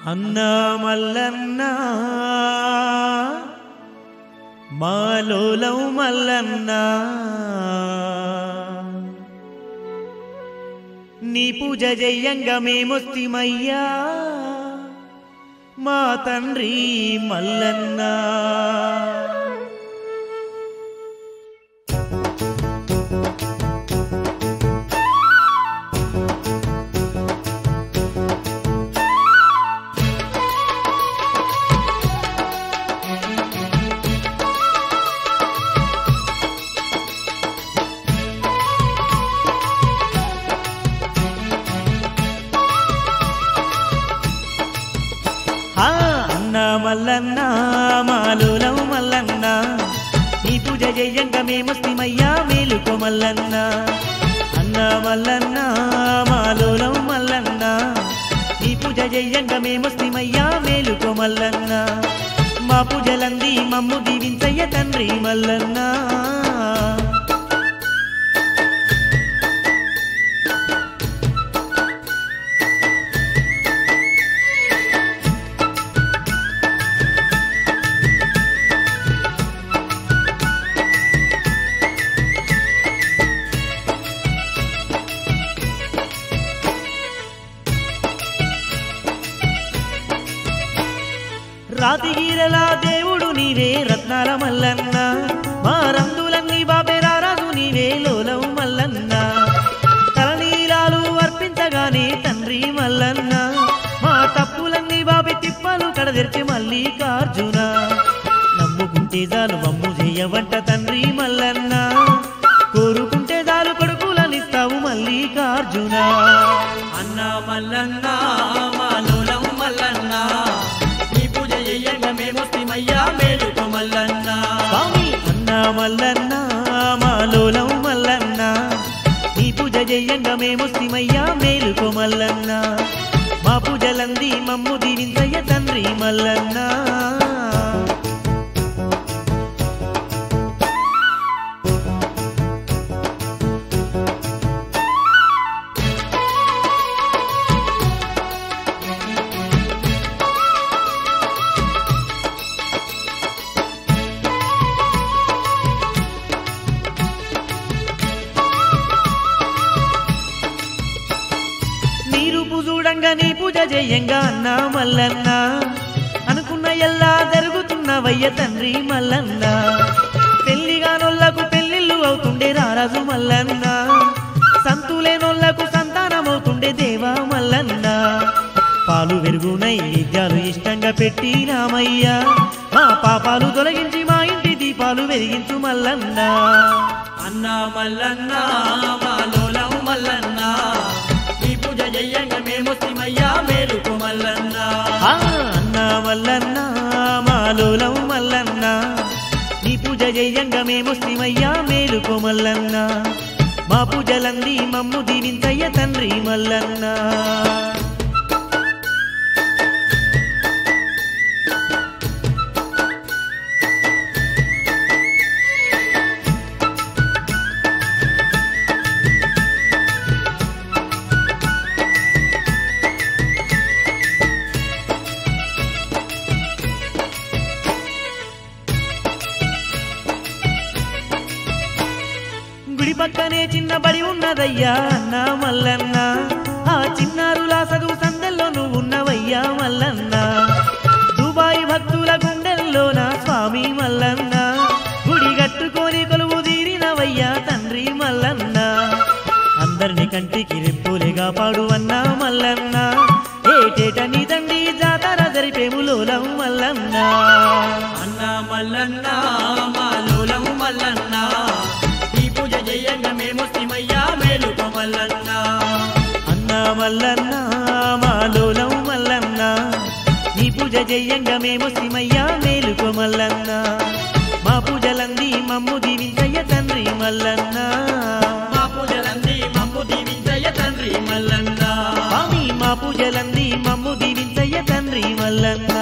అన్నా మల్లన్న మాలోలం మల్లన్న నీ పూజ జయ్యంగా మేమొస్తిమయ్యా మా తండ్రి మల్లన్న ఆ అన్న మల్లన్న మాలోలం మల్లన్న నీ పూజ జయ్యంగా మేమొస్తిమయ్యా మేలుకో మల్లన్న అన్న మల్లన్న మాలోలం మల్లన్న నీ పూజ జయ్యంగా మేమొస్తిమయ్యా మేలుకో మల్లన్న మా పూజలంది మమ్ము దీవించయ్య తండ్రి మల్లన్న రాతిగీరలా దేవుడు నీవే రత్నాల మల్లన్న మా రంగులన్నీ బాబెరారాజు నీవే లోలం మల్లన్న తలనీలాలు అర్పించగానే తండ్రి మల్లన్న మా తప్పులన్నీ బాబి తిప్పలు కడదెర్చి మల్లికార్జున నమ్ముకుంటే చాలు వమ్ము చేయవంట తండ్రి మల్లన్న కోరుకుంటే చాలు కొడుకులనిస్తావు మల్లికార్జున అన్న మల్లన్న మాలోలం మల్లన్న నీ పూజ చెయ్యంగా మేమొస్తిమయ్యా మేలుకో మల్లన్న స్వామి అన్న మల్లన్న మాలోలం మల్లన్న నీ పూజ చెయ్యంగా మేమొస్తిమయ్యా మేలుకో మల్లన్న మా పూజలంది మమ్ము దీవించయ్య తండ్రి మల్లన్న నీ రూపు చూడంగా నీ పూజ చెయ్యంగా అన్న మల్లన్న అనుకున్న ఎల్లా జరుగుతున్నవయ్య తండ్రి మల్లన్న పెళ్లిగానోళ్లకు పెళ్లిళ్ళు అవుతుండే రారాజు మల్లన్న సంతులేనోళ్లకు సంతానమవుతుండే దేవా మల్లన్న పాలు వెరుగునై విద్యాలు ఇష్టంగా పెట్టి రామయ్యా మా పాపాలు తొలగించి మా ఇంటి దీపాలు వెలిగించు మల్లన్న అన్న మల్లన్న మాలోలం మల్లన్న నీ పూజ చెయ్యంగా మేమొస్తిమయ్యా మేలుకో మల్లన్న ఆ అన్న మల్లన్న మాలోలం మల్లన్న నీ పూజ జయ్యంగా మేమొస్తిమయ్యా మేలుకో మల్లన్న మా పూజలంది మమ్ము దీవించయ్య తండ్రి మల్లన్న గుడి పక్కనే చిన్న బడి ఉన్నదయ్యా అన్న మల్లన్న ఆ చిన్నారులా చదువు సందెల్లో నువ్వు ఉన్నవయ్యా మల్లన్న దుబాయ్ భక్తుల గుండెల్లో నా స్వామి మల్లన్న గుడి కట్టుకొని కొలువు తీరినవయ్యా తండ్రి మల్లన్న అందరిని కంటికి రెప్పులేగా పాడు అన్నా మల్లన్న ఏటేట నీ తండ్రి జాతర జరిపేములోలం మల్లన్న అన్న మల్లన్న మాలోలం మల్లన్న నీ పూజ చెయ్యంగా మేమొస్తిమయ్యా మేలుకో మల్లన్న అన్న మల్లన్న మాలోలం మల్లన్న నీ పూజ చెయ్యంగా మేము సిమయ్యా మేలుకో మల్లన్న మా పూజలంది మమ్ము దీవించయ్య తండ్రి మల్లన్న మా పూజలంది మమ్ము దీవించయ్య తండ్రి మల్లన్న స్వామి మా పూజలంది మమ్ము దీవించయ్య తండ్రి మల్లన్న